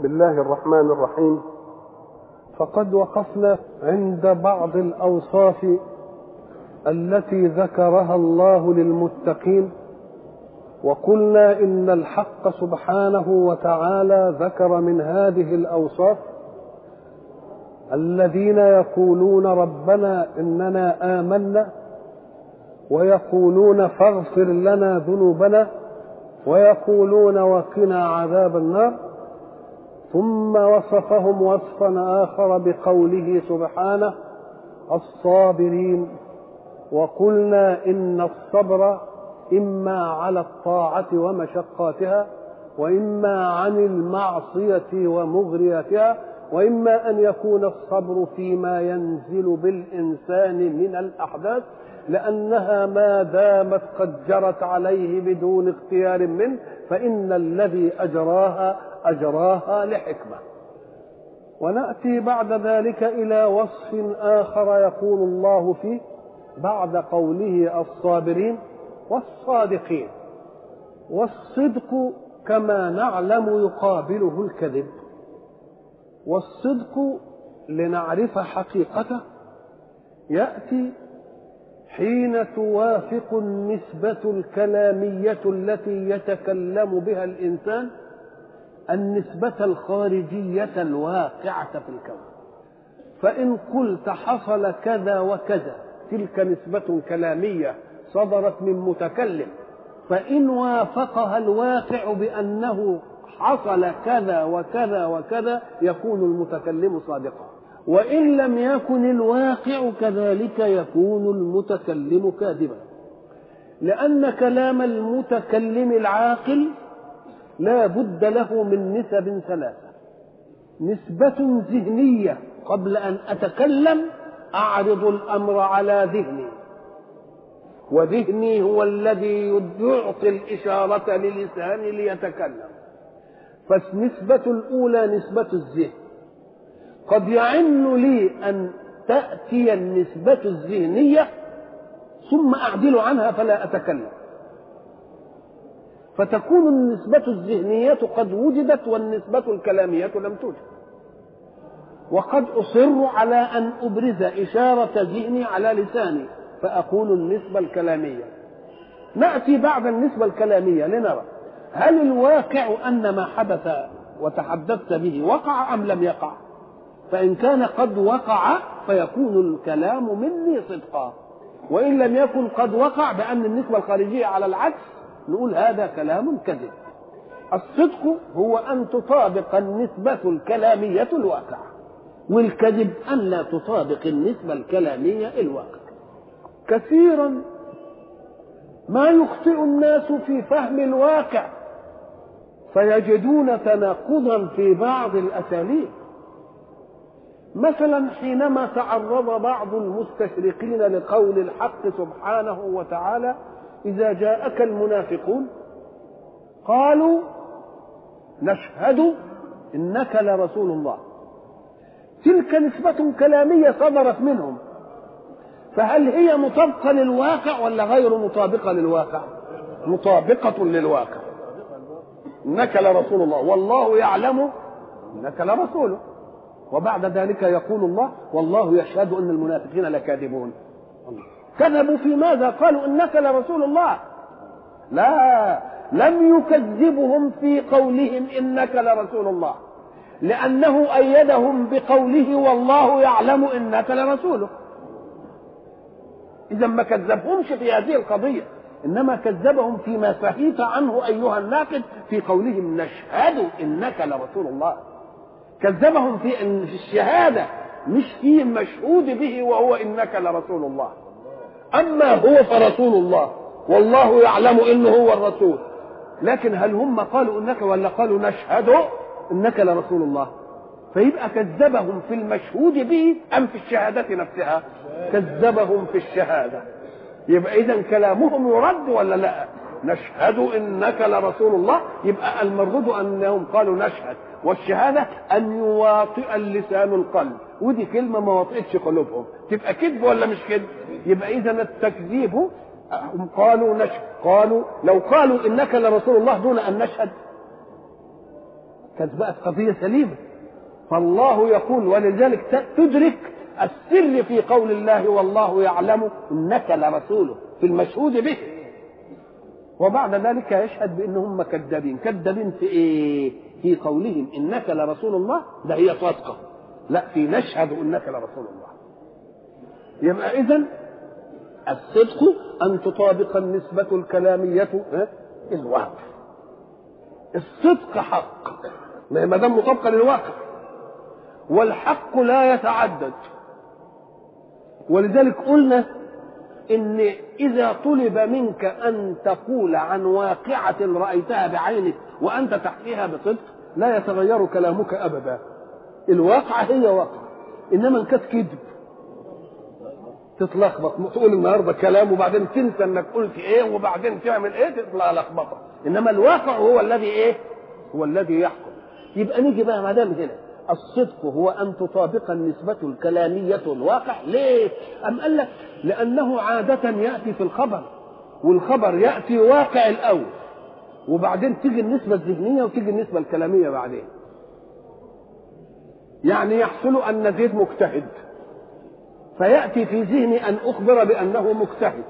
بسم الله الرحمن الرحيم فقد وقفنا عند بعض الاوصاف التي ذكرها الله للمتقين وقلنا ان الحق سبحانه وتعالى ذكر من هذه الاوصاف الذين يقولون ربنا اننا امنا ويقولون فاغفر لنا ذنوبنا ويقولون وقنا عذاب النار ثم وصفهم وصفا اخر بقوله سبحانه الصابرين وقلنا ان الصبر اما على الطاعه ومشقاتها واما عن المعصيه ومغرياتها واما ان يكون الصبر فيما ينزل بالانسان من الاحداث لانها ما دامت قد جرت عليه بدون اختيار منه فان الذي اجراها اجراها لحكمه وناتي بعد ذلك الى وصف اخر يقول الله فيه بعد قوله الصابرين والصادقين والصدق كما نعلم يقابله الكذب والصدق لنعرف حقيقته ياتي حين توافق النسبه الكلاميه التي يتكلم بها الانسان النسبه الخارجيه الواقعه في الكون فان قلت حصل كذا وكذا تلك نسبه كلاميه صدرت من متكلم فان وافقها الواقع بانه حصل كذا وكذا وكذا يكون المتكلم صادقا وان لم يكن الواقع كذلك يكون المتكلم كاذبا لان كلام المتكلم العاقل لا بد له من نسب ثلاثه نسبه ذهنيه قبل ان اتكلم اعرض الامر على ذهني وذهني هو الذي يعطي الاشاره للساني ليتكلم فالنسبه الاولى نسبه الذهن قد يعن لي ان تاتي النسبه الذهنيه ثم اعدل عنها فلا اتكلم فتكون النسبة الذهنية قد وجدت والنسبة الكلامية لم توجد وقد أصر على أن أبرز إشارة ذهني على لساني فأقول النسبة الكلامية نأتي بعد النسبة الكلامية لنرى هل الواقع أن ما حدث وتحدثت به وقع أم لم يقع فإن كان قد وقع فيكون الكلام مني صدقا وإن لم يكن قد وقع بأن النسبة الخارجية على العكس نقول هذا كلام كذب الصدق هو أن تطابق النسبة الكلامية الواقع والكذب أن لا تطابق النسبة الكلامية الواقع كثيرا ما يخطئ الناس في فهم الواقع فيجدون تناقضا في بعض الأساليب مثلا حينما تعرض بعض المستشرقين لقول الحق سبحانه وتعالى إذا جاءك المنافقون قالوا نشهد إنك لرسول الله تلك نسبة كلامية صدرت منهم فهل هي مطابقة للواقع ولا غير مطابقة للواقع مطابقة للواقع إنك لرسول الله والله يعلم إنك لرسوله وبعد ذلك يقول الله والله يشهد أن المنافقين لكاذبون الله كذبوا في ماذا قالوا انك لرسول الله لا لم يكذبهم في قولهم انك لرسول الله لانه ايدهم بقوله والله يعلم انك لرسوله اذا ما كذبهمش في هذه القضيه انما كذبهم فيما سهيت عنه ايها الناقد في قولهم نشهد انك لرسول الله كذبهم في في الشهاده مش في المشهود به وهو انك لرسول الله اما هو فرسول الله والله يعلم انه هو الرسول لكن هل هم قالوا انك ولا قالوا نشهد انك لرسول الله فيبقى كذبهم في المشهود به ام في الشهاده نفسها كذبهم في الشهاده يبقى اذا كلامهم يرد ولا لا نشهد انك لرسول الله يبقى المردود انهم قالوا نشهد والشهاده ان يواطئ اللسان القلب ودي كلمه ما وطئتش قلوبهم تبقى كذب ولا مش كذب يبقى اذا التكذيب هم قالوا نشهد قالوا لو قالوا انك لرسول الله دون ان نشهد كانت بقت قضيه سليمه فالله يقول ولذلك تدرك السر في قول الله والله يعلم انك لرسوله في المشهود به وبعد ذلك يشهد بانهم كذابين كذابين في ايه في قولهم انك لرسول الله ده هي صادقه لا في نشهد انك لرسول الله يبقى اذا الصدق ان تطابق النسبه الكلاميه الواقع الصدق حق ما دام مطابقه للواقع والحق لا يتعدد ولذلك قلنا ان اذا طلب منك ان تقول عن واقعه رايتها بعينك وانت تحكيها بصدق لا يتغير كلامك ابدا الواقعه هي واقع انما ان كانت كذب تتلخبط تقول النهارده كلام وبعدين تنسى انك قلت ايه وبعدين تعمل ايه تطلع لخبطه انما الواقع هو الذي ايه هو الذي يحكم يبقى نيجي بقى ما دام هنا الصدق هو ان تطابق النسبه الكلاميه الواقع ليه ام قال لك لانه عاده ياتي في الخبر والخبر ياتي واقع الاول وبعدين تيجي النسبه الذهنيه وتيجي النسبه الكلاميه بعدين يعني يحصل ان زيد مجتهد فياتي في ذهني ان اخبر بانه مجتهد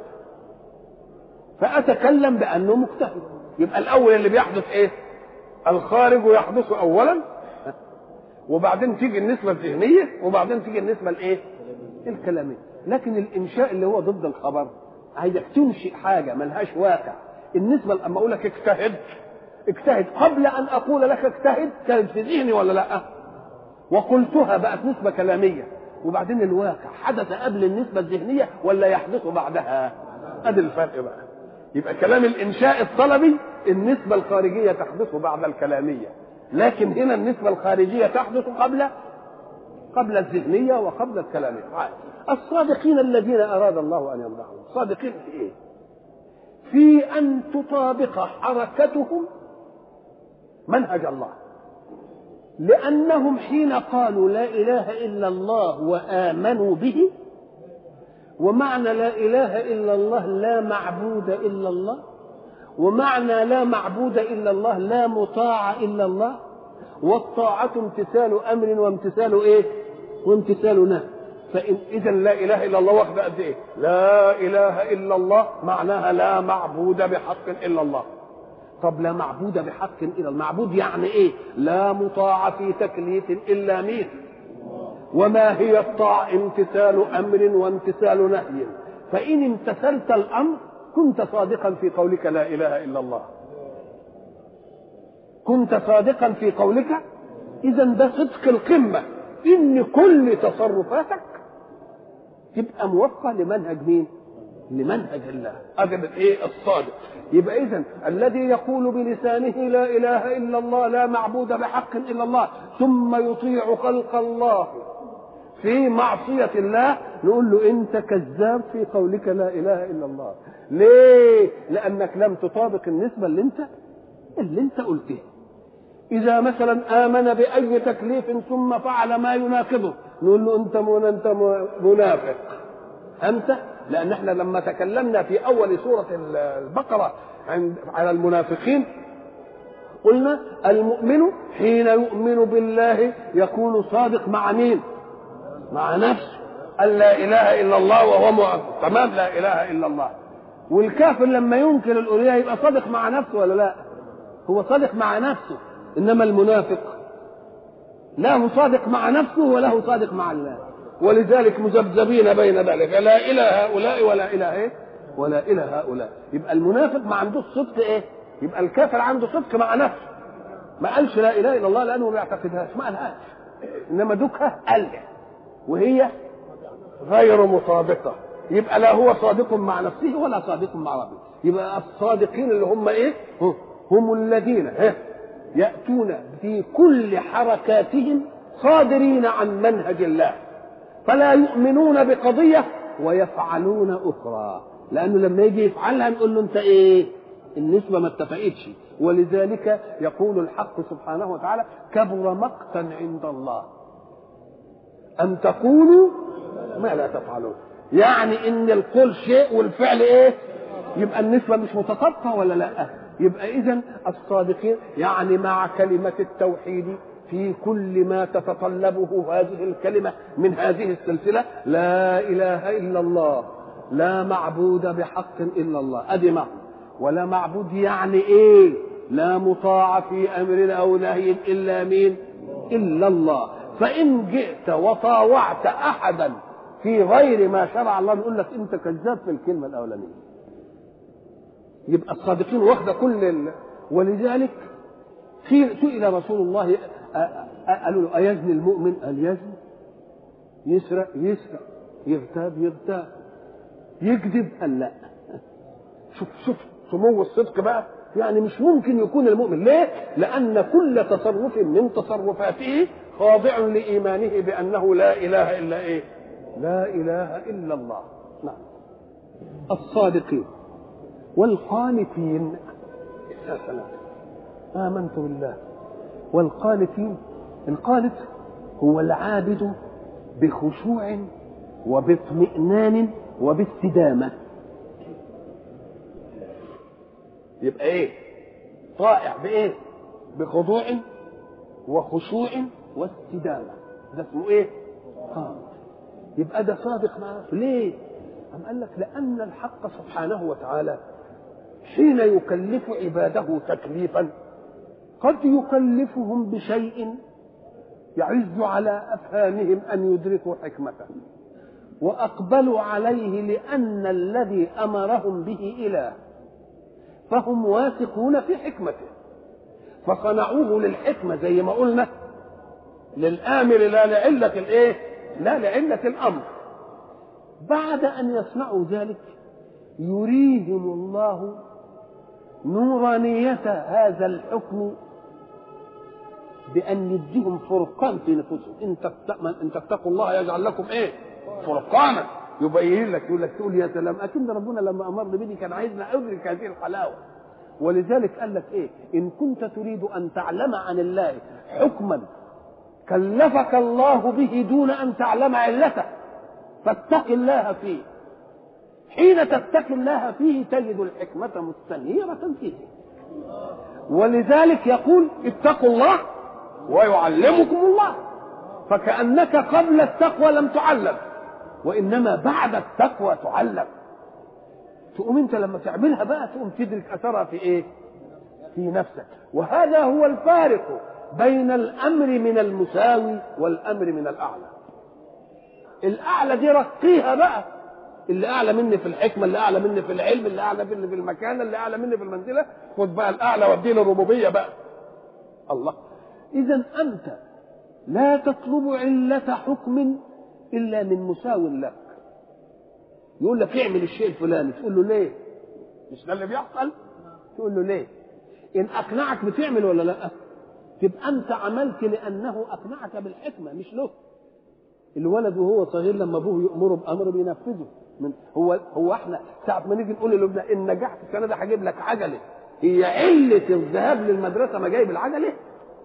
فاتكلم بانه مجتهد يبقى الاول اللي بيحدث ايه الخارج يحدث اولا وبعدين تيجي النسبة الذهنية وبعدين تيجي النسبة الايه؟ الكلامية، لكن الإنشاء اللي هو ضد الخبر عايزك تنشئ حاجة ملهاش واقع، النسبة لما أقول لك اجتهد اجتهد قبل أن أقول لك اجتهد كانت في ذهني ولا لأ؟ وقلتها بقت نسبة كلامية، وبعدين الواقع حدث قبل النسبة الذهنية ولا يحدث بعدها؟ أدي الفرق بقى. يبقى كلام الإنشاء الطلبي النسبة الخارجية تحدث بعد الكلامية، لكن هنا النسبة الخارجية تحدث قبل قبل الذهنية وقبل الكلامية الصادقين الذين أراد الله أن يمدحهم صادقين في إيه في أن تطابق حركتهم منهج الله لأنهم حين قالوا لا إله إلا الله وآمنوا به ومعنى لا إله إلا الله لا معبود إلا الله ومعنى لا معبود الا الله لا مطاع الا الله والطاعة امتثال امر وامتثال ايه؟ وامتثال نهي فإن إذا لا إله إلا الله واخدة قد إيه؟ لا إله إلا الله معناها لا معبود بحق إلا الله. طب لا معبود بحق إلا المعبود يعني إيه؟ لا مطاع في تكليف إلا مين؟ وما هي الطاعة؟ امتثال أمر وامتثال نهي. فإن امتثلت الأمر كنت صادقا في قولك لا اله الا الله كنت صادقا في قولك اذا ده صدق القمه ان كل تصرفاتك تبقى موفقه لمنهج مين لمنهج الله اجل ايه الصادق يبقى اذا الذي يقول بلسانه لا اله الا الله لا معبود بحق الا الله ثم يطيع خلق الله في معصية الله نقول له أنت كذاب في قولك لا إله إلا الله ليه؟ لأنك لم تطابق النسبة اللي أنت اللي أنت قلتها إذا مثلا آمن بأي تكليف ثم فعل ما يناقضه نقول له أنت أنت منافق أنت لأن احنا لما تكلمنا في أول سورة البقرة عند على المنافقين قلنا المؤمن حين يؤمن بالله يكون صادق مع مين؟ مع نفسه قال لا اله الا الله وهو مؤمن تمام لا اله الا الله والكافر لما ينكر الالوهيه يبقى صادق مع نفسه ولا لا هو صادق مع نفسه انما المنافق له صادق مع نفسه وله صادق مع الله ولذلك مذبذبين بين ذلك لا الى هؤلاء ولا الى ايه ولا الى هؤلاء يبقى المنافق ما عندوش صدق ايه يبقى الكافر عنده صدق مع نفسه ما قالش لا اله الا الله لانه ما بيعتقدهاش ما قالهاش انما دوكها قالها وهي غير مطابقة يبقى لا هو صادق مع نفسه ولا صادق مع ربه يبقى الصادقين اللي هم ايه هم الذين يأتون في كل حركاتهم صادرين عن منهج الله فلا يؤمنون بقضية ويفعلون أخرى لأنه لما يجي يفعلها نقول له أنت إيه النسبة ما اتفقتش ولذلك يقول الحق سبحانه وتعالى كبر مقتا عند الله أن تقولوا ما لا تفعلون يعني إن القول شيء والفعل إيه يبقى النسبة مش متطابقة ولا لا يبقى اذا الصادقين يعني مع كلمه التوحيد في كل ما تتطلبه هذه الكلمه من هذه السلسله لا اله الا الله لا معبود بحق الا الله ادي معنى ولا معبود يعني ايه لا مطاع في امر او نهي الا مين الا الله فان جئت وطاوعت احدا في غير ما شرع الله نقول لك انت كذاب في الكلمه الاولانيه يبقى الصادقين واخده كل ال... ولذلك في سئل رسول الله قالوا له أيزني المؤمن؟ قال يزني يسرق يسرق يغتاب يغتاب يكذب قال لا شوف شوف سمو الصدق بقى يعني مش ممكن يكون المؤمن ليه؟ لأن كل تصرف من تصرفاته خاضع لإيمانه بأنه لا إله إلا إيه؟ لا إله إلا الله نعم الصادقين والقانتين يا سلام آمنت بالله والقانتين القانت هو العابد بخشوع وباطمئنان وباستدامة يبقى ايه طائع بايه بخضوع وخشوع واستدامة ده اسمه ايه قانت يبقى ده صادق معاه ليه أم قال لك لأن الحق سبحانه وتعالى حين يكلف عباده تكليفا قد يكلفهم بشيء يعز على افهامهم ان يدركوا حكمته واقبلوا عليه لان الذي امرهم به اله فهم واثقون في حكمته فصنعوه للحكمه زي ما قلنا للامر لا لعله الايه لا لعله الامر بعد ان يصنعوا ذلك يريهم الله نورانية هذا الحكم بأن يديهم فرقان في نفوسهم إن إن تتقوا الله يجعل لكم إيه؟ فرقانا يبين لك يقول لك تقول يا سلام أكيد ربنا لما أمرني بدي كان عايزنا أدرك هذه الحلاوة ولذلك قال لك إيه؟ إن كنت تريد أن تعلم عن الله حكما كلفك الله به دون أن تعلم علته فاتق الله فيه حين تتقي الله فيه تجد الحكمة مستنيرة فيه ولذلك يقول اتقوا الله ويعلمكم الله فكأنك قبل التقوى لم تعلم وإنما بعد التقوى تعلم تقوم انت لما تعملها بقى تقوم تدرك اثرها في ايه في نفسك وهذا هو الفارق بين الامر من المساوي والامر من الاعلى الاعلى دي رقيها بقى اللي اعلى مني في الحكمه اللي اعلى مني في العلم اللي اعلى مني في المكانه اللي اعلى مني في المنزله خد بقى الاعلى واديه الربوبيه بقى الله اذا انت لا تطلب عله حكم الا من مساو لك يقول لك اعمل الشيء الفلاني تقول له ليه مش ده اللي بيحصل تقول له ليه ان اقنعك بتعمل ولا لا تبقى انت عملت لانه اقنعك بالحكمه مش له الولد وهو صغير لما ابوه يامره بامر بينفذه من هو هو احنا ساعه ما نيجي نقول لابننا ان نجحت السنه ده هجيب لك عجله هي عله الذهاب للمدرسه ما جايب العجله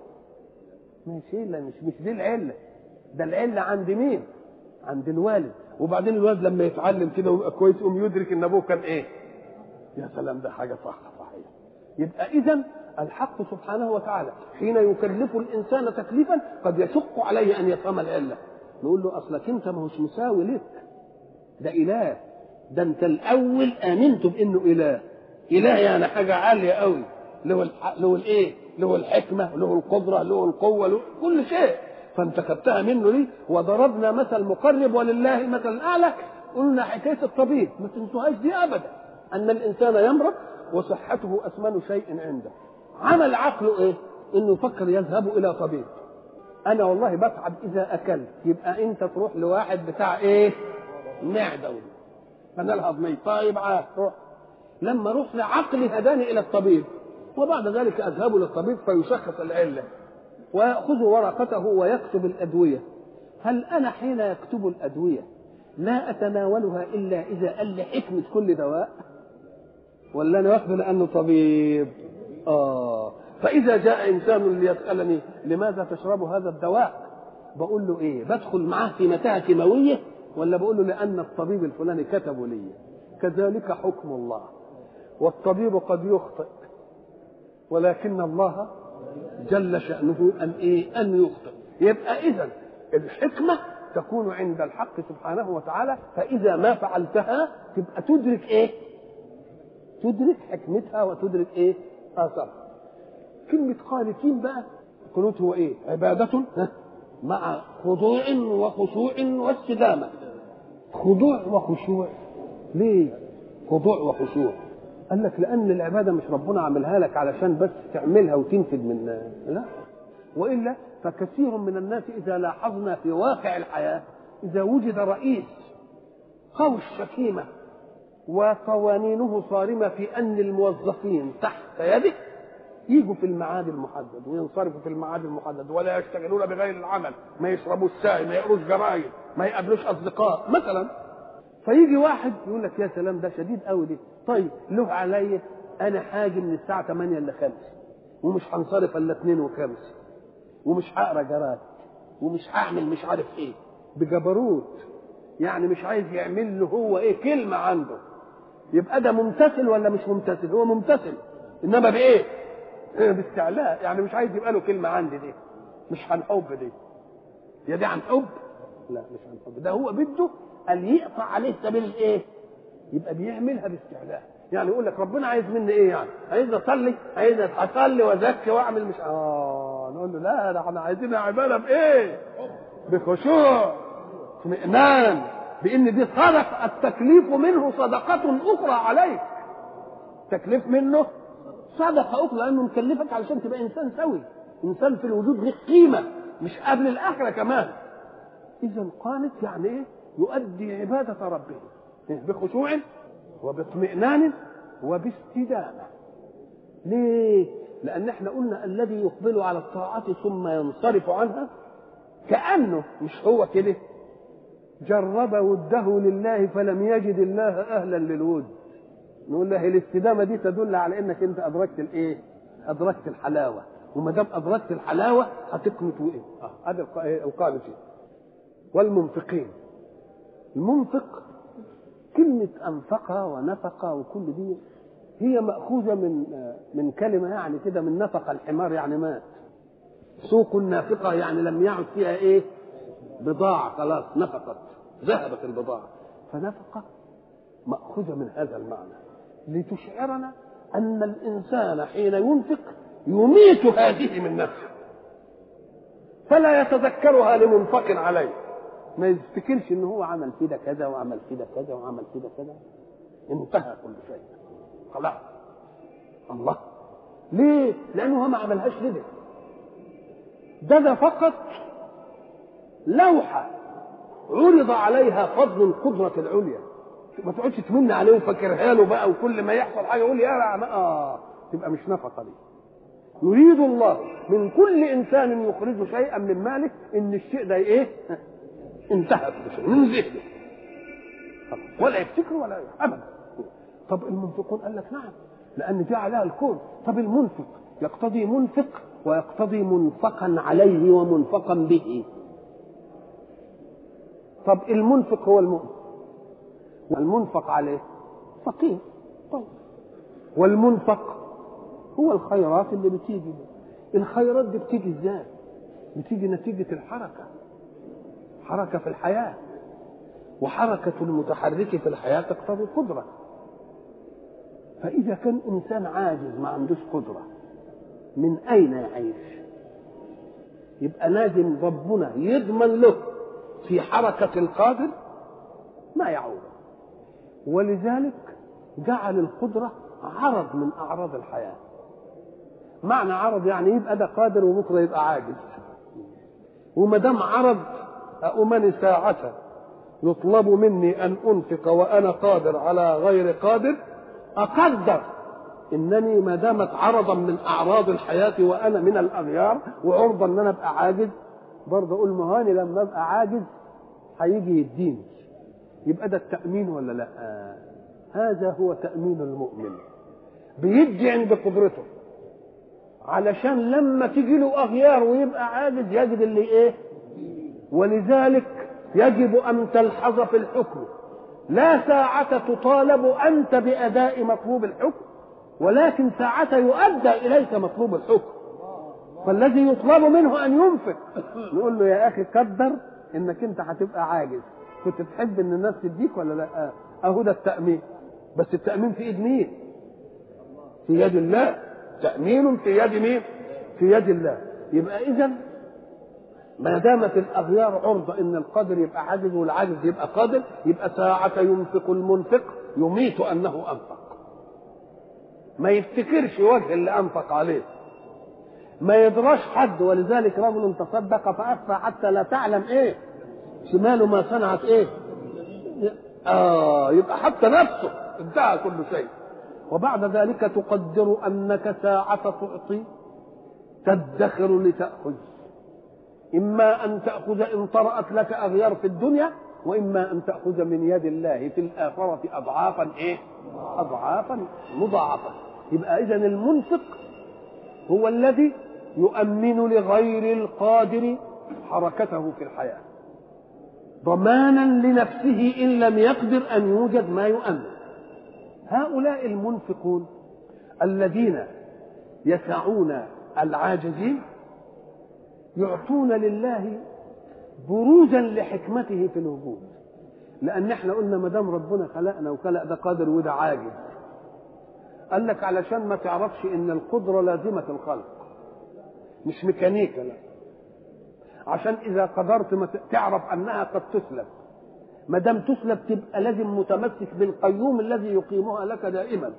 ماشي لا مش مش دي العله ده العله عند مين عند الوالد وبعدين الولد لما يتعلم كده ويبقى كويس يقوم يدرك ان ابوه كان ايه يا سلام ده حاجه صح صحيح يبقى اذا الحق سبحانه وتعالى حين يكلف الانسان تكليفا قد يشق عليه ان يفهم العله نقول له اصلك انت ما هوش مساوي لك ده اله ده انت الاول امنت بانه اله اله يعني حاجه عاليه قوي له الح... له الايه له الحكمه له القدره له القوه له كل شيء فانت خدتها منه ليه وضربنا مثل مقرب ولله مثل الاعلى قلنا حكايه الطبيب ما تنسوهاش دي ابدا ان الانسان يمرض وصحته اثمن شيء عنده عمل عقله ايه انه يفكر يذهب الى طبيب انا والله بتعب اذا اكلت يبقى انت تروح لواحد بتاع ايه معده انا الهضمي طيب عاد روح لما روح لعقلي هداني الى الطبيب وبعد ذلك اذهب للطبيب فيشخص العله ويأخذ ورقته ويكتب الأدوية هل أنا حين يكتب الأدوية لا أتناولها إلا إذا قال لي حكمة كل دواء ولا أنا واخده لأنه طبيب آه فإذا جاء إنسان ليسألني لماذا تشرب هذا الدواء بقول له إيه بدخل معاه في متاهة كيماوية ولا بقول له لأن الطبيب الفلاني كتبه لي كذلك حكم الله والطبيب قد يخطئ ولكن الله جل شأنه أن إيه أن يخطئ يبقى إذا الحكمة تكون عند الحق سبحانه وتعالى فإذا ما فعلتها تبقى تدرك إيه تدرك حكمتها وتدرك إيه آثارها كلمة قانتين بقى القنوت هو إيه عبادة مع خضوع وخشوع واستدامة خضوع وخشوع ليه خضوع وخشوع قال لك لان العباده مش ربنا عاملها لك علشان بس تعملها وتنفذ من لا والا فكثير من الناس اذا لاحظنا في واقع الحياه اذا وجد رئيس قوي الشكيمه وقوانينه صارمه في ان الموظفين تحت يده يجوا في الميعاد المحدد وينصرفوا في الميعاد المحدد ولا يشتغلون بغير العمل ما يشربوش شاي ما يقروش جرايد ما يقابلوش اصدقاء مثلا فيجي واحد يقول لك يا سلام ده شديد قوي دي طيب له عليا انا حاجه من الساعه 8 ل 5 ومش هنصرف الا 2 و5 ومش هقرا جرايد ومش هعمل مش عارف ايه بجبروت يعني مش عايز يعمل له هو ايه كلمه عنده يبقى ده ممتثل ولا مش ممتثل هو ممتثل انما بايه باستعلاء يعني مش عايز يبقى له كلمه عندي دي مش عن حب دي يا دي عن حب لا مش عن حب ده هو بده ان يقطع عليه سبيل الايه يبقى بيعملها باستعلاء يعني يقول لك ربنا عايز مني ايه يعني عايز اصلي عايز اصلي وازكي واعمل مش اه نقول له لا ده احنا عايزين عباده بايه بخشوع اطمئنان بان دي صدق التكليف منه صدقه اخرى عليك تكليف منه صدقه اخرى لانه مكلفك علشان تبقى انسان سوي انسان في الوجود له قيمه مش قبل الاخره كمان اذا قالت يعني ايه يؤدي عباده ربه بخشوع وباطمئنان وباستدامه ليه لان احنا قلنا الذي يقبل على الطاعه ثم ينصرف عنها كانه مش هو كده جرب وده لله فلم يجد الله اهلا للود نقول له الاستدامه دي تدل على انك انت ادركت الايه ادركت الحلاوه وما دام ادركت الحلاوه هتقنط وايه اه ادي القانتين والمنفقين المنفق كلمة أنفق ونفق وكل دي هي مأخوذة من من كلمة يعني كده من نفق الحمار يعني مات سوق النافقة يعني لم يعد فيها إيه بضاعة خلاص نفقت ذهبت البضاعة فنفقة مأخوذة من هذا المعنى لتشعرنا أن الإنسان حين ينفق يميت هذه من نفسه فلا يتذكرها لمنفق عليه ما يفتكرش ان هو عمل كده كذا وعمل كده كذا وعمل كده كذا انتهى كل شيء خلاص الله ليه؟ لانه هو ما عملهاش كده ده ده فقط لوحة عرض عليها فضل القدرة العليا ما تقعدش تمن عليه وفاكرها له بقى وكل ما يحصل حاجة يقول يا اه تبقى مش نفقة دي يريد الله من كل انسان يخرج شيئا من ماله ان الشيء ده ايه انتهى كل شيء من ذهنه ولا يفتكر ولا ابدا طب المنفقون قال لك نعم لان دي عليها الكون طب المنفق يقتضي منفق ويقتضي منفقا عليه ومنفقا به طب المنفق هو المؤمن والمنفق عليه فقير طيب والمنفق هو الخيرات اللي بتيجي الخيرات دي بتيجي ازاي بتيجي نتيجة الحركة حركة في الحياة وحركة المتحرك في الحياة تقتضي قدرة فإذا كان إنسان عاجز ما عندوش قدرة من أين يعيش يبقى لازم ربنا يضمن له في حركة القادر ما يعود ولذلك جعل القدرة عرض من أعراض الحياة معنى عرض يعني يبقى ده قادر وبكرة يبقى عاجز وما دام عرض أؤمن ساعة يطلب مني أن أنفق وأنا قادر على غير قادر أقدر إنني ما دامت عرضا من أعراض الحياة وأنا من الأغيار وعرضة إن أنا أبقى عاجز برضه أقول مهاني لما أبقى عاجز هيجي يديني يبقى ده التأمين ولا لا؟ هذا هو تأمين المؤمن بيدي عند قدرته علشان لما تيجي له أغيار ويبقى عاجز يجد اللي إيه؟ ولذلك يجب أن تلحظ في الحكم لا ساعة تطالب أنت بأداء مطلوب الحكم ولكن ساعة يؤدى إليك مطلوب الحكم فالذي يطلب منه أن ينفق نقول له يا أخي قدر إنك أنت هتبقى عاجز كنت تحب إن الناس تديك ولا لا أهو ده التأمين بس التأمين في إيد مين في يد الله تأمين في يد مين في يد الله يبقى إذا ما دامت الأغيار عرضة إن القادر يبقى عاجز والعاجز يبقى قادر يبقى ساعة ينفق المنفق يميت أنه أنفق ما يفتكرش وجه اللي أنفق عليه ما يدراش حد ولذلك رجل تصدق فأخفى حتى لا تعلم إيه شماله ما صنعت إيه آه يبقى حتى نفسه انتهى كل شيء وبعد ذلك تقدر أنك ساعة تعطي تدخر لتأخذ إما أن تأخذ إن طرأت لك أغيار في الدنيا وإما أن تأخذ من يد الله في الآخرة أضعافا إيه؟ أضعافا مضاعفة يبقى إذا المنفق هو الذي يؤمن لغير القادر حركته في الحياة ضمانا لنفسه إن لم يقدر أن يوجد ما يؤمن هؤلاء المنفقون الذين يسعون العاجزين يعطون لله بروزا لحكمته في الوجود لان احنا قلنا ما دام ربنا خلقنا وخلق ده قادر وده عاجز قال لك علشان ما تعرفش ان القدره لازمه الخلق مش ميكانيكا لا عشان اذا قدرت ما تعرف انها قد تسلب ما دام تسلب تبقى لازم متمسك بالقيوم الذي يقيمها لك دائما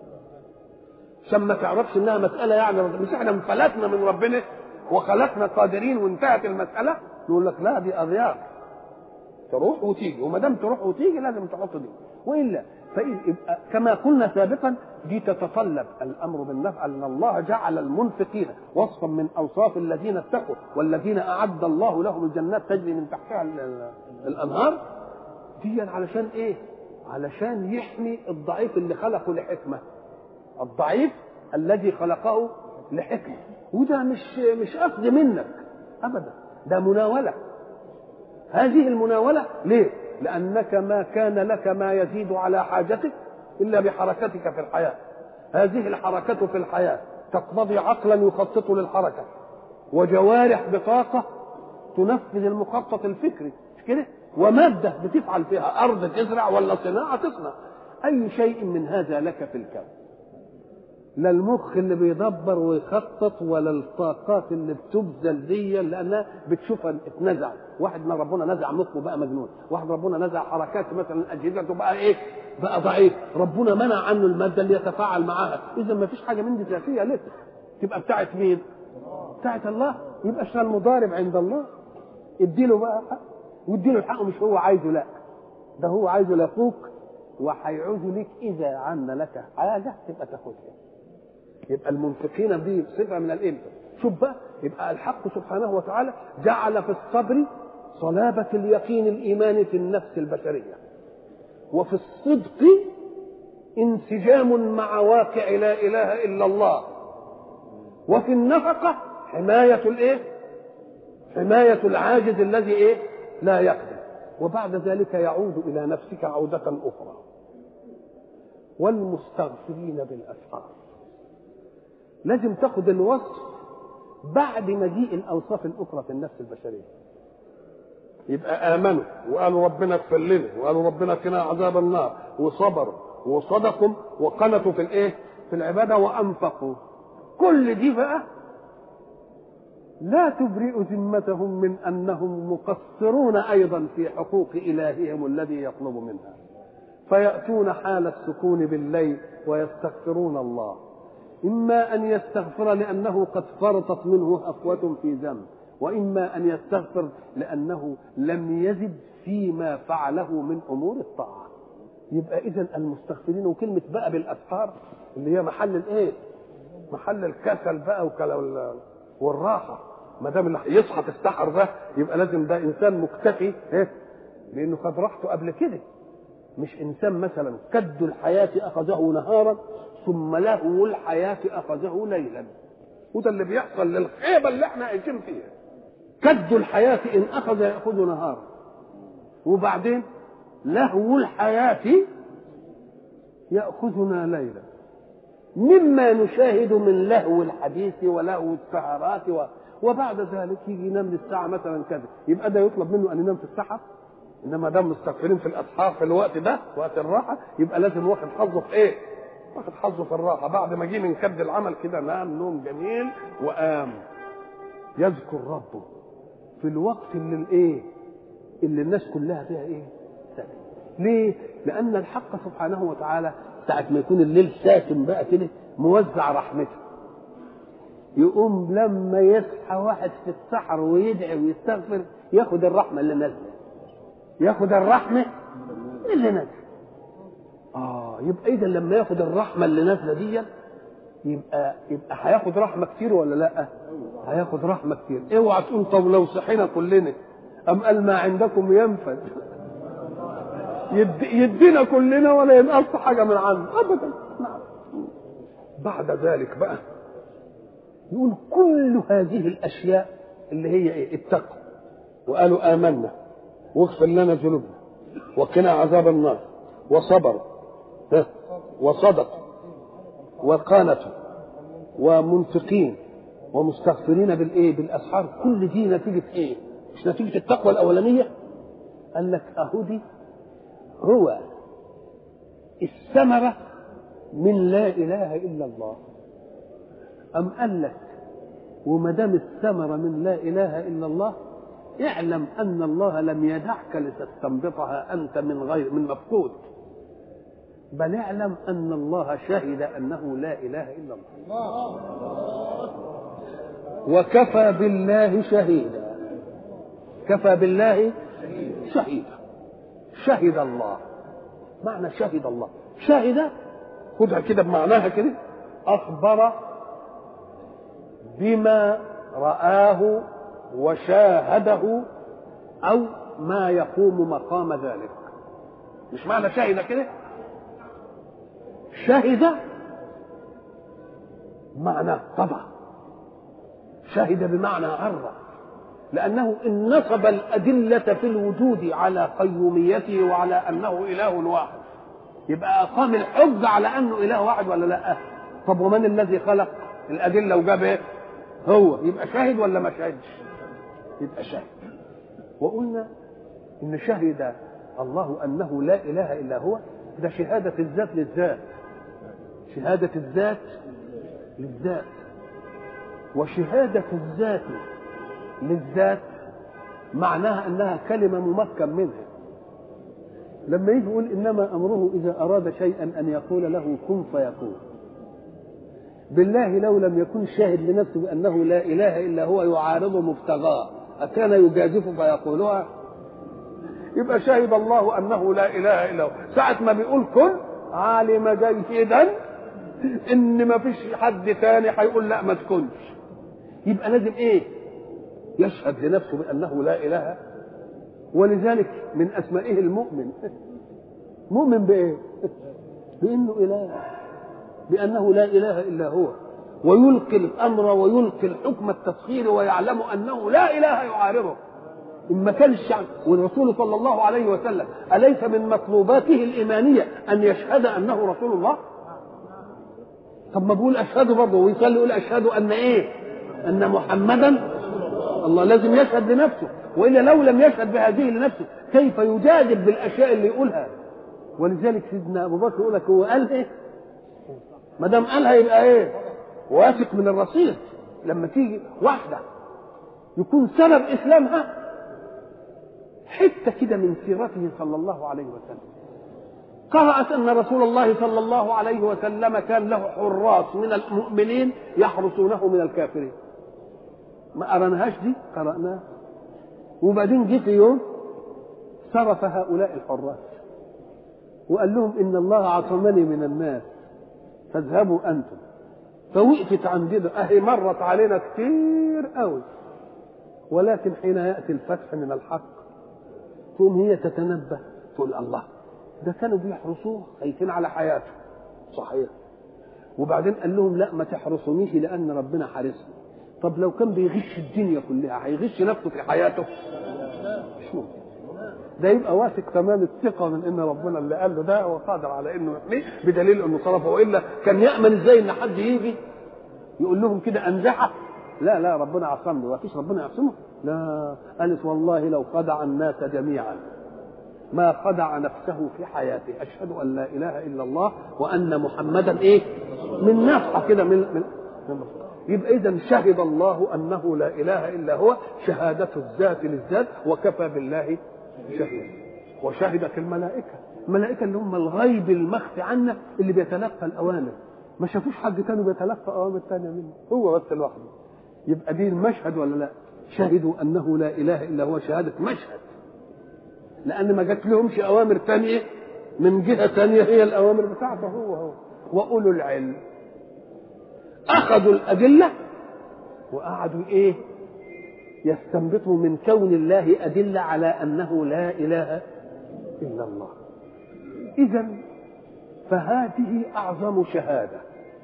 عشان ما تعرفش انها مساله يعني مش احنا انفلتنا من ربنا وخلقنا قادرين وانتهت المساله نقول لك لا دي اغيار تروح وتيجي وما دام تروح وتيجي لازم تحط دي والا فإذ كما قلنا سابقا دي تتطلب الامر بالنفع ان الله جعل المنفقين وصفا من اوصاف الذين اتقوا والذين اعد الله لهم الجنات تجري من تحتها الانهار دي علشان ايه؟ علشان يحمي الضعيف اللي خلقه لحكمه الضعيف الذي خلقه لحكمه وده مش مش قصد منك ابدا ده مناوله هذه المناوله ليه؟ لانك ما كان لك ما يزيد على حاجتك الا بحركتك في الحياه هذه الحركه في الحياه تقتضي عقلا يخطط للحركه وجوارح بطاقه تنفذ المخطط الفكري مش كده؟ وماده بتفعل فيها ارض تزرع ولا صناعه تصنع اي شيء من هذا لك في الكون لا المخ اللي بيدبر ويخطط ولا الطاقات اللي بتبذل دي لانها بتشوفها اتنزع واحد من ربنا نزع مخه بقى مجنون واحد ربنا نزع حركات مثلا اجهزته بقى ايه بقى ضعيف ربنا منع عنه الماده اللي يتفاعل معاها اذا ما فيش حاجه من دي ذاتيه لسه تبقى بتاعت مين بتاعت الله يبقى اشتغل مضارب عند الله اديله بقى حق واديله الحق مش هو عايزه لا ده هو عايزه لاخوك وهيعوز لك اذا عن لك حاجه تبقى تاخدها يبقى المنفقين دي صفه من الانفاق شوف بقى يبقى الحق سبحانه وتعالى جعل في الصبر صلابة اليقين الإيماني في النفس البشرية وفي الصدق انسجام مع واقع لا إله إلا الله وفي النفقة حماية الإيه؟ حماية العاجز الذي إيه؟ لا يقدر وبعد ذلك يعود إلى نفسك عودة أخرى والمستغفرين بالأسحار لازم تاخد الوصف بعد مجيء الاوصاف الاخرى في النفس البشريه يبقى امنوا وقالوا ربنا اغفر لنا وقالوا ربنا قنا عذاب النار وصبروا وصدقوا وقنتوا في الايه في العباده وانفقوا كل دي بقى لا تبرئ ذمتهم من انهم مقصرون ايضا في حقوق الههم الذي يطلب منها فياتون حال السكون بالليل ويستغفرون الله إما أن يستغفر لأنه قد فرطت منه هفوة في ذنب وإما أن يستغفر لأنه لم يزد فيما فعله من أمور الطاعة يبقى إذا المستغفرين وكلمة بقى بالأسحار اللي هي محل الإيه؟ محل الكسل بقى والراحة ما دام اللي يصحى في السحر ده يبقى لازم ده إنسان مكتفي إيه؟ لأنه قد راحته قبل كده مش إنسان مثلا كد الحياة أخذه نهارا ثم له الحياة أخذه ليلا وده اللي بيحصل للخيبة اللي احنا عايشين فيها كد الحياة إن أخذ يأخذ نهارا وبعدين لهو الحياة يأخذنا ليلا مما نشاهد من لهو الحديث ولهو السهرات و... وبعد ذلك يجي ينام الساعة مثلا كذا يبقى ده يطلب منه أن ينام في السحر إنما دام مستغفرين في الأسحار في الوقت ده وقت الراحة يبقى لازم واخد حظه في إيه؟ واخد حظه في الراحة بعد ما جه من كبد العمل كده نام نوم جميل وقام يذكر ربه في الوقت اللي الإيه؟ اللي الناس كلها فيها إيه؟ ساكت ليه؟ لأن الحق سبحانه وتعالى ساعة ما يكون الليل ساكن بقى كده موزع رحمته يقوم لما يصحى واحد في السحر ويدعي ويستغفر ياخد الرحمة اللي نازلة ياخد الرحمة اللي نازلة اه يبقى إذا لما ياخد الرحمة اللي نازلة دي يبقى يبقى هياخد رحمة كتير ولا لا؟ هياخد رحمة كتير اوعى تقول طب لو صحينا كلنا أم قال ما عندكم ينفد يد يدينا كلنا ولا ينقص حاجة من عنده أبدا نعم بعد ذلك بقى يقول كل هذه الأشياء اللي هي إيه التقوى وقالوا آمنا واغفر لنا ذنوبنا وقنا عذاب النار وصبروا ها وصدقوا وقانتوا ومنفقين ومستغفرين بالايه بالاسحار كل دي نتيجه ايه مش نتيجه التقوى الاولانيه قال لك اهو دي هو الثمرة من لا إله إلا الله أم قال لك وما دام الثمرة من لا إله إلا الله اعلم أن الله لم يدعك لتستنبطها أنت من غير من مفقود بل اعلم أن الله شهد أنه لا إله إلا الله وكفى بالله شهيدا كفى بالله شهيدا شهد الله معنى شهد الله شهد خدها كده بمعناها كده أخبر بما رآه وشاهده أو ما يقوم مقام ذلك مش معنى شهد كده شهد معنى طبع شهد بمعنى عرف لأنه إن نصب الأدلة في الوجود على قيوميته وعلى أنه إله واحد يبقى أقام الحجة على أنه إله واحد ولا لا طب ومن الذي خلق الأدلة وجاب إيه هو يبقى شاهد ولا ما شاهدش يبقى شاهد وقلنا إن شهد الله أنه لا إله إلا هو ده شهادة الذات للذات شهادة الذات للذات وشهادة الذات للذات معناها انها كلمه ممكن منها لما يجي يقول انما امره اذا اراد شيئا ان يقول له كن فيكون بالله لو لم يكن شاهد لنفسه بانه لا اله الا هو يعارض مبتغاه اكان يجازف فيقولها يبقى شهد الله انه لا اله الا هو ساعه ما بيقول كن علم جيدا ان ما فيش حد تاني هيقول لا ما تكونش يبقى لازم ايه يشهد لنفسه بأنه لا إله ولذلك من أسمائه المؤمن مؤمن بإيه؟ بأنه إله بأنه لا إله إلا هو ويلقي الأمر ويلقي الحكم التسخير ويعلم أنه لا إله يعارضه إن ما كان الشعب والرسول صلى الله عليه وسلم أليس من مطلوباته الإيمانية أن يشهد أنه رسول الله؟ طب ما بقول أشهد برضه ويصلي يقول أشهد أن إيه؟ أن محمدا الله لازم يشهد لنفسه والا لو لم يشهد بهذه لنفسه كيف يجادل بالاشياء اللي يقولها ولذلك سيدنا ابو بكر يقول لك هو قال ايه ما دام قالها يبقى ايه واثق من الرصيد لما تيجي واحده يكون سبب اسلامها حته كده من سيرته صلى الله عليه وسلم قرأت أن رسول الله صلى الله عليه وسلم كان له حراس من المؤمنين يحرسونه من الكافرين ما قرناهاش دي قرأناها وبعدين جه في يوم صرف هؤلاء الحراس وقال لهم إن الله عصمني من الناس فاذهبوا أنتم فوقفت عندنا أهي مرت علينا كتير قوي ولكن حين يأتي الفتح من الحق تقوم هي تتنبه تقول الله ده كانوا بيحرسوه خايفين على حياته صحيح وبعدين قال لهم لا ما تحرسونيش لأن ربنا حارسني طب لو كان بيغش الدنيا كلها هيغش نفسه في حياته مش ممكن ده يبقى واثق تمام الثقه من ان ربنا اللي قال له ده هو قادر على انه يحميه بدليل انه صرفه والا كان يامن ازاي ان حد يجي يقول لهم كده انزحه لا لا ربنا عصمني ما فيش ربنا يعصمه لا قالت والله لو خدع الناس جميعا ما خدع نفسه في حياته اشهد ان لا اله الا الله وان محمدا ايه من نفحه كده من من, من يبقى اذا شهد الله انه لا اله الا هو شهاده الذات للذات وكفى بالله شهيدا وشهدت الملائكه الملائكه اللي هم الغيب المخفي عنا اللي بيتلقى الاوامر ما شافوش حد تاني بيتلقى اوامر تانية منه هو بس لوحده يبقى دي المشهد ولا لا شهدوا انه لا اله الا هو شهاده مشهد لان ما جات لهمش اوامر تانية من جهه تانية هي الاوامر بتاعته هو هو واولو العلم اخذوا الادله وقعدوا ايه يستنبطوا من كون الله ادله على انه لا اله الا الله اذا فهذه اعظم شهاده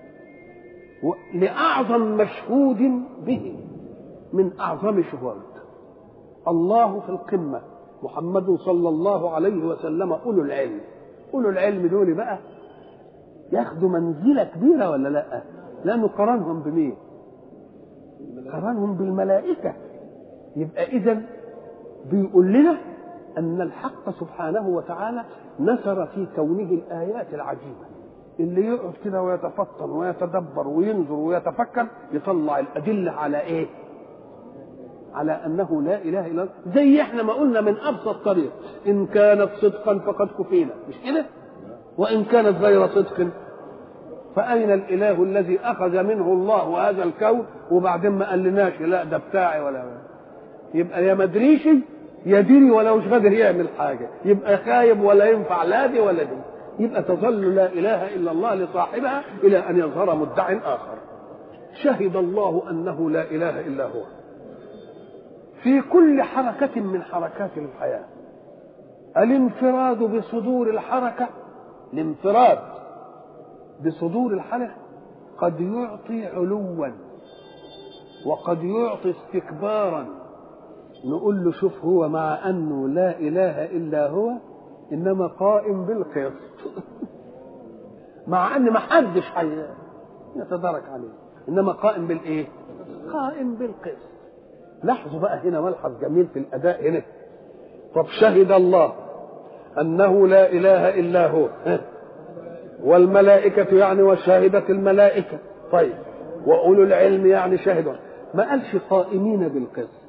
لاعظم مشهود به من اعظم شهود الله في القمه محمد صلى الله عليه وسلم اولو العلم اولو العلم دول بقى ياخدوا منزله كبيره ولا لا لانه قرنهم بمين قرنهم بالملائكه يبقى اذا بيقول لنا ان الحق سبحانه وتعالى نثر في كونه الايات العجيبه اللي يقعد كده ويتفطن ويتدبر وينظر ويتفكر يطلع الادله على ايه على انه لا اله الا الله زي احنا ما قلنا من ابسط طريق ان كانت صدقا فقد كفينا مش كده وان كانت غير صدق فاين الاله الذي اخذ منه الله هذا الكون وبعدين ما قالناش لا ده بتاعي ولا يبقى يا مدريش يدري ولا مش قادر يعمل حاجه يبقى خايب ولا ينفع لا دي ولا دي يبقى تظل لا اله الا الله لصاحبها الى ان يظهر مدع اخر شهد الله انه لا اله الا هو في كل حركة من حركات الحياة الانفراد بصدور الحركة الانفراد بصدور الحركة قد يعطي علوا وقد يعطي استكبارا نقول له شوف هو مع انه لا اله الا هو انما قائم بالقسط مع ان ما حدش حي يتدارك عليه انما قائم بالايه قائم بالقسط لاحظوا بقى هنا ملحظ جميل في الاداء هنا طب شهد الله انه لا اله الا هو والملائكة يعني وشاهدت الملائكة طيب وأولو العلم يعني شهدوا ما قالش قائمين بالقسط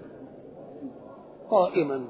قائما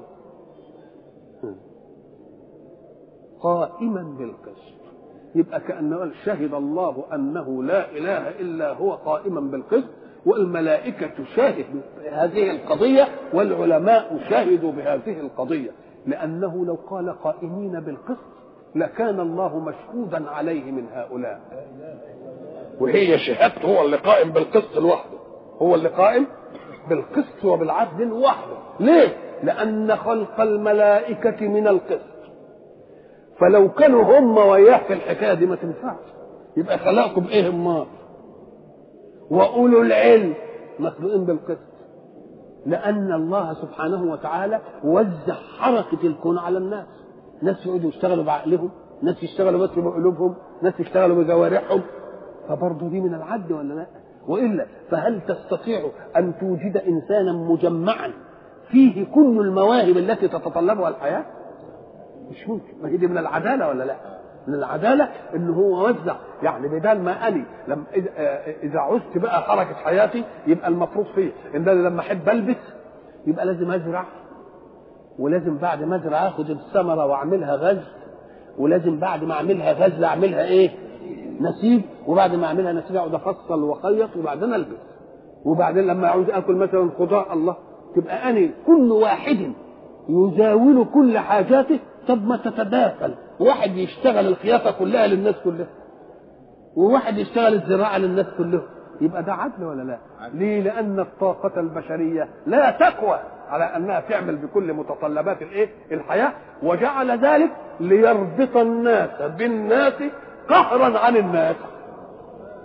قائما بالقسط يبقى كأنه قال شهد الله أنه لا إله إلا هو قائما بالقسط والملائكة تشاهد هذه القضية والعلماء شهدوا بهذه القضية لأنه لو قال قائمين بالقسط لكان الله مشهودا عليه من هؤلاء وهي شهادته هو اللي قائم بالقسط لوحده هو اللي قائم بالقسط وبالعدل لوحده ليه لأن خلق الملائكة من القسط فلو كانوا هم وياه في الحكاية دي ما تنفعش يبقى خلقكم ايه امال واولو العلم مخلوقين بالقسط لان الله سبحانه وتعالى وزع حركه الكون على الناس ناس يقعدوا يشتغلوا بعقلهم ناس يشتغلوا بس بقلوبهم ناس يشتغلوا بجوارحهم فبرضه دي من العد ولا لا والا فهل تستطيع ان توجد انسانا مجمعا فيه كل المواهب التي تتطلبها الحياه مش ممكن ما هي دي من العداله ولا لا من العداله ان هو وزع يعني بدل ما اني لما اذا عزت بقى حركه حياتي يبقى المفروض فيه ان انا لما احب البس يبقى لازم ازرع ولازم بعد ما ازرع اخد الثمره واعملها غزل ولازم بعد ما اعملها غزل اعملها ايه؟ نسيج وبعد ما اعملها نسيج اقعد افصل واخيط وبعدين البس وبعدين لما عاوز اكل مثلا خضار الله تبقى اني كل واحد يزاول كل حاجاته طب ما تتداخل واحد يشتغل الخياطة كلها للناس كلها وواحد يشتغل الزراعة للناس كلها يبقى ده عدل ولا لا ليه لأن الطاقة البشرية لا تقوى على أنها تعمل بكل متطلبات الإيه الحياة وجعل ذلك ليربط الناس بالناس قهرا عن الناس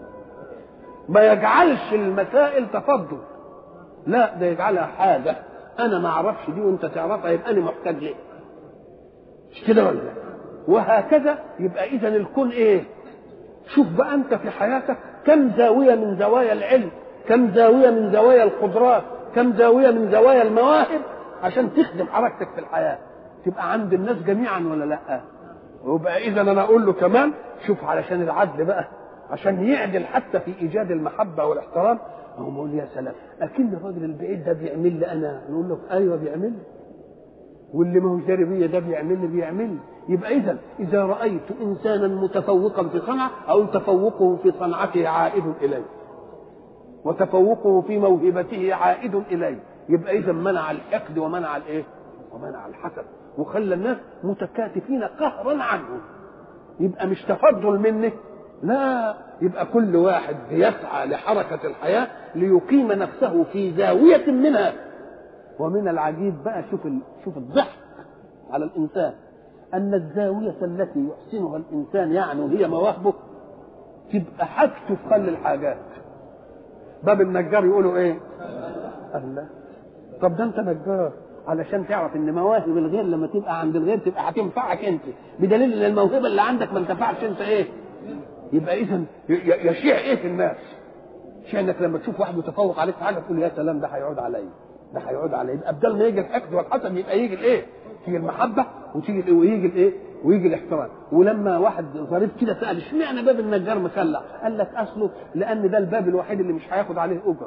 ما يجعلش المسائل تفضل لا ده يجعلها حاجة انا ما اعرفش دي وانت تعرفها يبقى انا محتاج ليه مش كده ولا لا؟ وهكذا يبقى اذا الكون ايه شوف بقى انت في حياتك كم زاويه من زوايا العلم كم زاويه من زوايا القدرات كم زاويه من زوايا المواهب عشان تخدم حركتك في الحياه تبقى عند الناس جميعا ولا لا ويبقى اذا انا اقول له كمان شوف علشان العدل بقى عشان يعدل حتى في ايجاد المحبه والاحترام هو بقول يا سلام اكن الراجل البعيد ده بيعمل لي انا نقول له ايوه بيعمل لي واللي ما هوش داري بيا ده بيعمل لي بيعمل لي يبقى اذا اذا رايت انسانا متفوقا في صنعه او تفوقه في صنعته عائد اليه وتفوقه في موهبته عائد اليه يبقى اذا منع الحقد ومنع الايه ومنع الحسد وخلى الناس متكاتفين قهرا عنه يبقى مش تفضل منه لا يبقى كل واحد بيسعى لحركة الحياة ليقيم نفسه في زاوية منها ومن العجيب بقى شوف ال... شوف الضحك على الإنسان أن الزاوية التي يحسنها الإنسان يعني وهي مواهبه تبقى حاجته في خل الحاجات باب النجار يقولوا إيه؟ الله طب ده أنت نجار علشان تعرف ان مواهب الغير لما تبقى عند الغير تبقى هتنفعك انت بدليل ان الموهبه اللي عندك ما انتفعش انت ايه يبقى اذا يشيع ايه في الناس شيء انك لما تشوف واحد متفوق عليك في حاجه تقول يا سلام ده هيعود عليا ده هيعود عليا يبقى بدل ما يجي الحقد والحسد يبقى يجي الايه تيجي المحبه وتيجي الايه ويجي الايه ويجي الاحترام ولما واحد ظريف كده سال اشمعنى باب النجار مخلع قال لك اصله لان ده الباب الوحيد اللي مش هياخد عليه اجره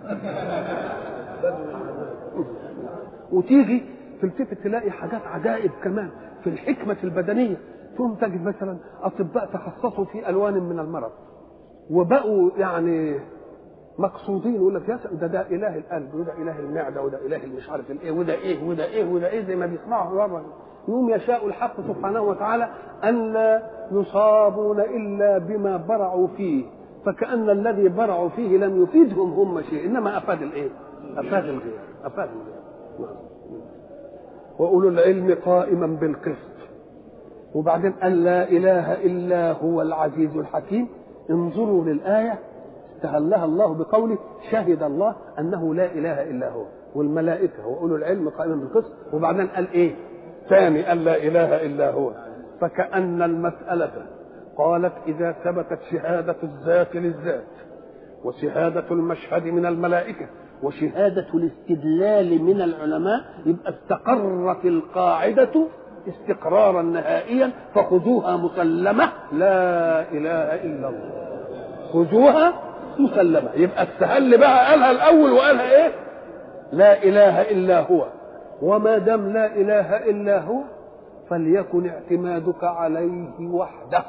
وتيجي تلتفت تلاقي حاجات عجائب كمان في الحكمة البدنية ثم تجد مثلا أطباء تخصصوا في ألوان من المرض وبقوا يعني مقصودين يقول لك يا ده ده اله القلب وده اله المعده وده اله مش عارف الايه وده ايه وده ايه وده ايه زي ما بيسمعوا بره يوم يشاء الحق سبحانه وتعالى ان لا يصابون الا بما برعوا فيه فكأن الذي برعوا فيه لم يفيدهم هم شيء انما افاد الايه؟ افاد الغير افاد الغير واولو العلم قائما بالقسط وبعدين ان لا اله الا هو العزيز الحكيم انظروا للايه استهلها الله بقوله شهد الله انه لا اله الا هو والملائكه واولو العلم قائما بالقسط وبعدين قال ايه؟ ثاني ان لا اله الا هو فكأن المسألة قالت إذا ثبتت شهادة الذات للذات وشهادة المشهد من الملائكة وشهادة الاستدلال من العلماء يبقى استقرت القاعدة استقرارا نهائيا فخذوها مسلمة لا إله إلا الله خذوها مسلمة يبقى استهل بقى قالها الأول وقالها إيه لا إله إلا هو وما دام لا إله إلا هو فليكن اعتمادك عليه وحده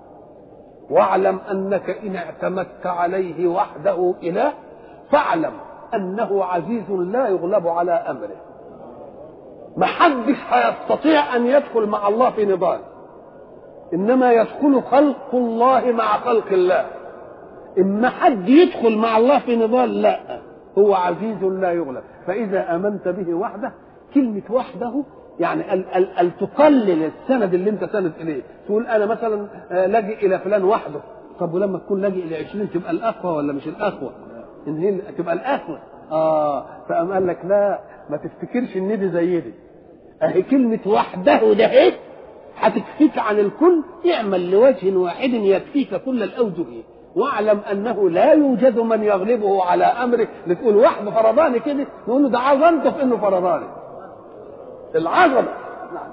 واعلم أنك إن اعتمدت عليه وحده إله فاعلم أنه عزيز لا يغلب على أمره محدش هيستطيع أن يدخل مع الله في نضال إنما يدخل خلق الله مع خلق الله إما حد يدخل مع الله في نضال لا هو عزيز لا يغلب فإذا آمنت به وحده كلمة وحده يعني ال ال ال تقلل السند اللي انت سند اليه تقول انا مثلا لاجئ الى فلان وحده طب ولما تكون لاجئ الى 20 تبقى الاقوى ولا مش الاقوى ان هي تبقى الاقوى اه فقام قال لك لا ما تفتكرش ان دي زي دي اهي كلمه وحده ده ايه هتكفيك عن الكل اعمل لوجه واحد يكفيك كل الاوجه واعلم انه لا يوجد من يغلبه على امره لتقول وحده فرضاني كده نقول له ده عظمته في انه فرضاني العظمه نعم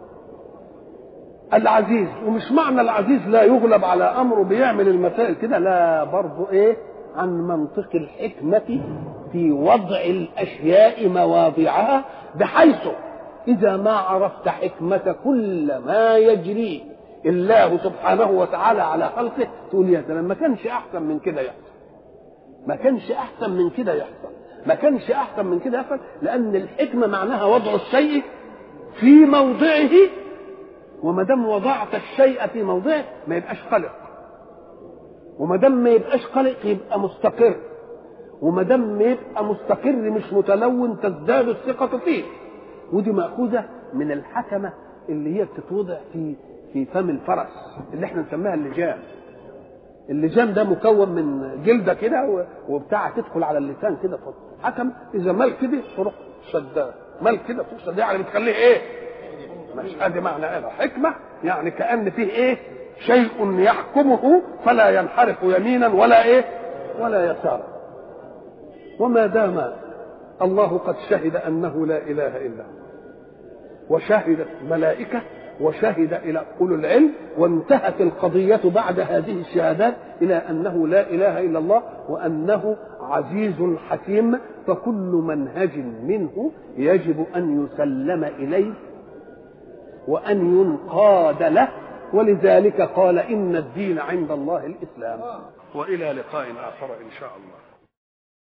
العزيز ومش معنى العزيز لا يغلب على امره بيعمل المسائل كده لا برضه ايه عن منطق الحكمة في وضع الأشياء مواضعها بحيث إذا ما عرفت حكمة كل ما يجري الله سبحانه وتعالى على خلقه تقول يا سلام ما كانش أحسن من كده يحصل ما كانش أحسن من كده يحصل ما كانش احسن من كده يحصل لان الحكمه معناها وضع الشيء في موضعه وما دام وضعت الشيء في موضعه ما يبقاش قلق وما دام ما يبقاش قلق يبقى مستقر وما دام يبقى مستقر مش متلون تزداد الثقه فيه ودي ماخوذه من الحكمه اللي هي بتتوضع في في فم الفرس اللي احنا نسميها اللجام اللجام ده مكون من جلده كده وبتاع تدخل على اللسان كده حكم اذا مال كده تروح شداد مال كده فوق شداد يعني بتخليه ايه مش ادي معنى ايه حكمه يعني كان فيه ايه شيء يحكمه فلا ينحرف يمينا ولا ايه ولا يسارا وما دام الله قد شهد انه لا اله الا هو وشهدت ملائكه وشهد الى اولو العلم وانتهت القضيه بعد هذه الشهادات الى انه لا اله الا الله وانه عزيز حكيم فكل منهج منه يجب ان يسلم اليه وان ينقاد له ولذلك قال ان الدين عند الله الاسلام والى لقاء اخر ان شاء الله